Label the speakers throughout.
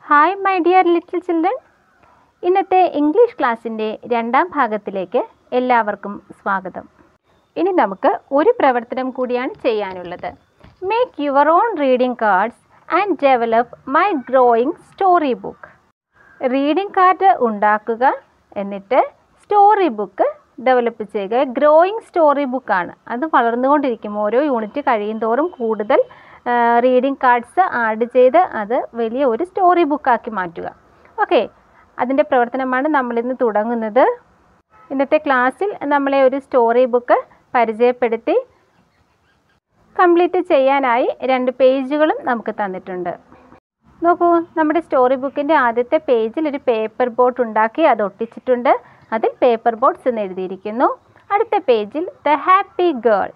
Speaker 1: Hi my dear little children ഇന്നത്തെ English ക്ലാസ്സിൻ്റെ രണ്ടാം ഭാഗത്തിലേക്ക് എല്ലാവർക്കും സ്വാഗതം ഇനി നമുക്ക് ഒരു പ്രവർത്തനം കൂടിയാണ് ചെയ്യാനുള്ളത് make your own reading cards and develop my growing story book reading card ഉണ്ടാക്കുക എന്നിട്ട് സ്റ്റോറി ബുക്ക് ഡെവലപ്പ് ചെയ്യുക ഗ്രോയിങ് സ്റ്റോറി ബുക്കാണ് അത് വളർന്നുകൊണ്ടിരിക്കും ഓരോ യൂണിറ്റ് കഴിയും തോറും കൂടുതൽ റീഡിംഗ് കാർഡ്സ് ആഡ് ചെയ്ത് അത് വലിയ ഒരു സ്റ്റോറി ബുക്കാക്കി മാറ്റുക ഓക്കെ അതിൻ്റെ പ്രവർത്തനമാണ് നമ്മളിന്ന് തുടങ്ങുന്നത് ഇന്നത്തെ ക്ലാസ്സിൽ നമ്മളെ ഒരു സ്റ്റോറി ബുക്ക് പരിചയപ്പെടുത്തി കംപ്ലീറ്റ് ചെയ്യാനായി രണ്ട് പേജുകളും നമുക്ക് തന്നിട്ടുണ്ട് നോക്കൂ നമ്മുടെ സ്റ്റോറി ബുക്കിൻ്റെ ആദ്യത്തെ പേജിൽ ഒരു പേപ്പർ ബോട്ട് ഉണ്ടാക്കി അത് ഒട്ടിച്ചിട്ടുണ്ട് അതിൽ പേപ്പർ ബോട്ട്സ് എന്ന് എഴുതിയിരിക്കുന്നു അടുത്ത പേജിൽ ദ ഹാപ്പി ഗേൾ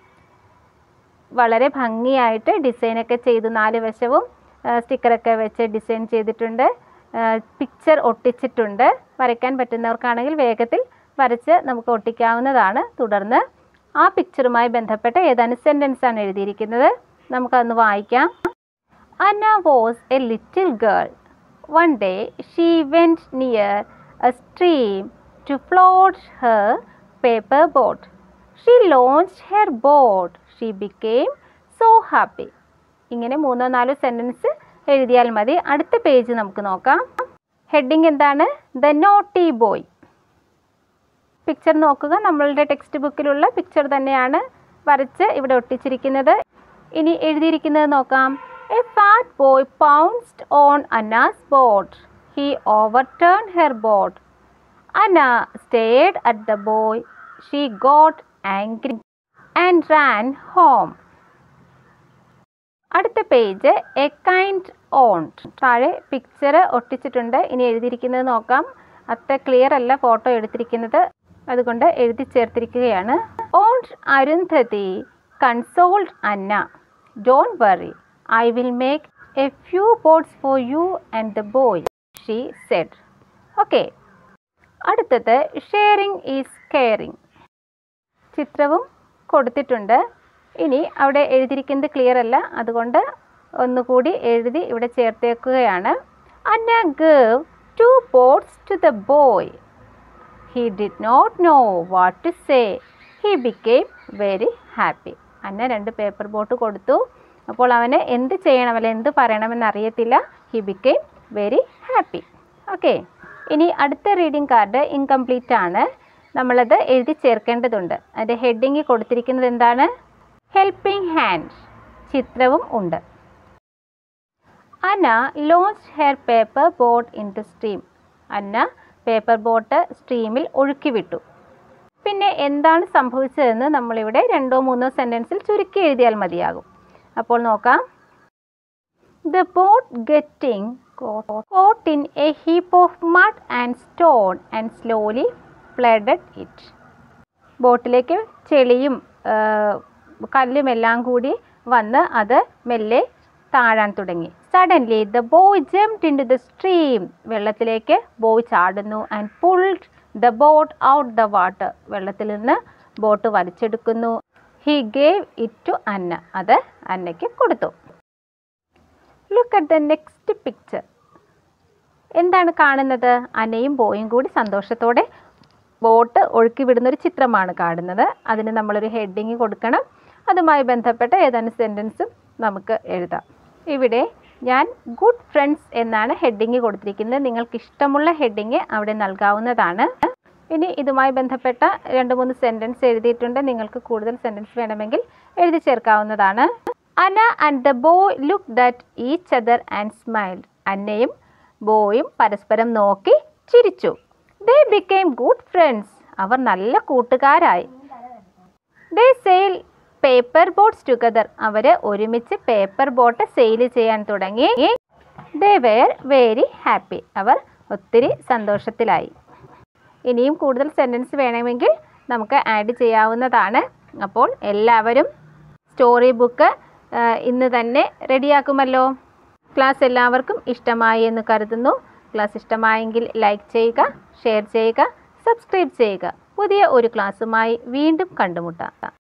Speaker 1: വളരെ ഭംഗിയായിട്ട് ഡിസൈനൊക്കെ ചെയ്തു നാല് വശവും സ്റ്റിക്കറൊക്കെ വെച്ച് ഡിസൈൻ ചെയ്തിട്ടുണ്ട് പിക്ചർ ഒട്ടിച്ചിട്ടുണ്ട് വരയ്ക്കാൻ പറ്റുന്നവർക്കാണെങ്കിൽ വേഗത്തിൽ വരച്ച് നമുക്ക് ഒട്ടിക്കാവുന്നതാണ് തുടർന്ന് ആ പിക്ചറുമായി ബന്ധപ്പെട്ട ഏതാനും സെൻറ്റൻസ് ആണ് എഴുതിയിരിക്കുന്നത് നമുക്കതൊന്ന് വായിക്കാം Anna was a little girl one day she went near a stream to float her paper boat she launch her boat she became so happy ഇങ്ങനെ മൂന്നോ നാലോ സെൻറ്റൻസ് എഴുതിയാൽ മതി അടുത്ത പേജ് നമുക്ക് നോക്കാം ഹെഡിങ് എന്താണ് ദ നോട്ടി ബോയ് പിക്ചർ നോക്കുക നമ്മളുടെ ടെക്സ്റ്റ് ബുക്കിലുള്ള പിക്ചർ തന്നെയാണ് വരച്ച് ഇവിടെ ഒട്ടിച്ചിരിക്കുന്നത് ഇനി എഴുതിയിരിക്കുന്നത് നോക്കാം a fat boy pounced on Anna's boat he overturn her boat Anna stayed at the boy she got angry and ran home അടുത്ത പേജ് എ കൈൻഡ് ഓൺ താഴെ പിക്ചർ ഒട്ടിച്ചിട്ടുണ്ട് ഇനി എഴുതിയിരിക്കുന്നത് നോക്കാം അത്ര ക്ലിയർ അല്ല ഫോട്ടോ എടുത്തിരിക്കുന്നത് അതുകൊണ്ട് എഴുതി ചേർത്തിരിക്കുകയാണ് on Arundhati consoled Anna don't worry I will make a few boats for you and the boy she said okay അടുത്തത് ഷെയറിംഗ് ഈസ് കെയറിംഗ് ചിത്രവും കൊടുത്തിട്ടുണ്ട് ഇനി അവിടെ എഴുതിയിരിക്കുന്നത് ക്ലിയർ അല്ല അതുകൊണ്ട് ഒന്നുകൂടി എഴുതി ഇവിടെ ചേർത്തേക്കുകയാണ് Anna gave two boats to the boy he did not know what to say he became very happy Anna രണ്ട് പേപ്പർ ബോട്ട് കൊടുത്തു അപ്പോൾ അവന് എന്ത് ചെയ്യണം അല്ലെ എന്ത് പറയണമെന്ന് അറിയത്തില്ല he became very happy okay ഇനി അടുത്ത റീഡിംഗ് കാർഡ് ഇൻകംപ്ലീറ്റ് ആണ് നമ്മളത് എഴുതി ചേർക്കേണ്ടതുണ്ട് അതിൻ്റെ ഹെഡിങ് കൊടുത്തിരിക്കുന്നത് എന്താണ് ഹെൽപ്പിംഗ് ഹാൻഡ് ചിത്രവും ഉണ്ട് Anna launch her paper boat in the stream Anna paper boat സ്ട്രീമിൽ ഒഴുക്കി വിട്ടു പിന്നെ എന്താണ് സംഭവിച്ചതെന്ന് നമ്മളിവിടെ രണ്ടോ മൂന്നോ സെൻറ്റൻസിൽ ചുരുക്കി എഴുതിയാൽ മതിയാകും അപ്പോൾ നോക്കാം the boat getting caught in a heap of mud and stone and slowly flooded it. ബോട്ടിലേക്ക് ചെളിയും കല്ലുമെല്ലാം കൂടി വന്ന് അത് മെല്ലെ താഴാൻ തുടങ്ങി suddenly the boy jump into the stream വെള്ളത്തിലേക്ക് ബോയ് ചാടുന്നു and pulled the boat out the water വെള്ളത്തിൽ നിന്ന് ബോട്ട് വലിച്ചെടുക്കുന്നു he gave it to Anna അത് അന്നയ്ക്ക് കൊടുത്തു look at the next picture എന്താണ് കാണുന്നത് അനയും ബോയും കൂടി സന്തോഷത്തോടെ ബോട്ട് ഒഴുക്കി വിടുന്ന ഒരു ചിത്രമാണ് കാണുന്നത് അതിന് നമ്മളൊരു ഹെഡിങ് കൊടുക്കണം അതുമായി ബന്ധപ്പെട്ട ഏതാനും സെൻറ്റൻസും നമുക്ക് എഴുതാം ഇവിടെ ഞാൻ ഗുഡ് ഫ്രണ്ട്സ് എന്നാണ് ഹെഡിങ് കൊടുത്തിരിക്കുന്നത് നിങ്ങൾക്ക് ഇഷ്ടമുള്ള ഹെഡിങ് അവിടെ നൽകാവുന്നതാണ് ഇനി ഇതുമായി ബന്ധപ്പെട്ട രണ്ട് മൂന്ന് സെൻറ്റൻസ് എഴുതിയിട്ടുണ്ട് നിങ്ങൾക്ക് കൂടുതൽ സെൻറ്റൻസ് വേണമെങ്കിൽ എഴുതി ചേർക്കാവുന്നതാണ് Anna and the boy look that each other and smiled അന്നയും ബോയും പരസ്പരം നോക്കി ചിരിച്ചു ദേ ബിക്കെയിം ഗുഡ് ഫ്രണ്ട്സ് അവർ നല്ല കൂട്ടുകാരായി they sail paper boats together അവർ ഒരുമിച്ച് പേപ്പർ ബോട്ട് സെയിൽ ചെയ്യാൻ തുടങ്ങി ദേ വെയർ വെരി ഹാപ്പി അവർ ഒത്തിരി സന്തോഷത്തിലായി ഇനിയും കൂടുതൽ സെൻറ്റൻസ് വേണമെങ്കിൽ നമുക്ക് ആഡ് ചെയ്യാവുന്നതാണ് അപ്പോൾ എല്ലാവരും സ്റ്റോറി ബുക്ക് ഇന്ന് തന്നെ റെഡിയാക്കുമല്ലോ ക്ലാസ് എല്ലാവർക്കും ഇഷ്ടമായി എന്ന് കരുതുന്നു ക്ലാസ് ഇഷ്ടമായെങ്കിൽ ലൈക്ക് ചെയ്യുക ഷെയർ ചെയ്യുക സബ്സ്ക്രൈബ് ചെയ്യുക പുതിയ ഒരു ക്ലാസ്സുമായി വീണ്ടും കണ്ടുമുട്ടാം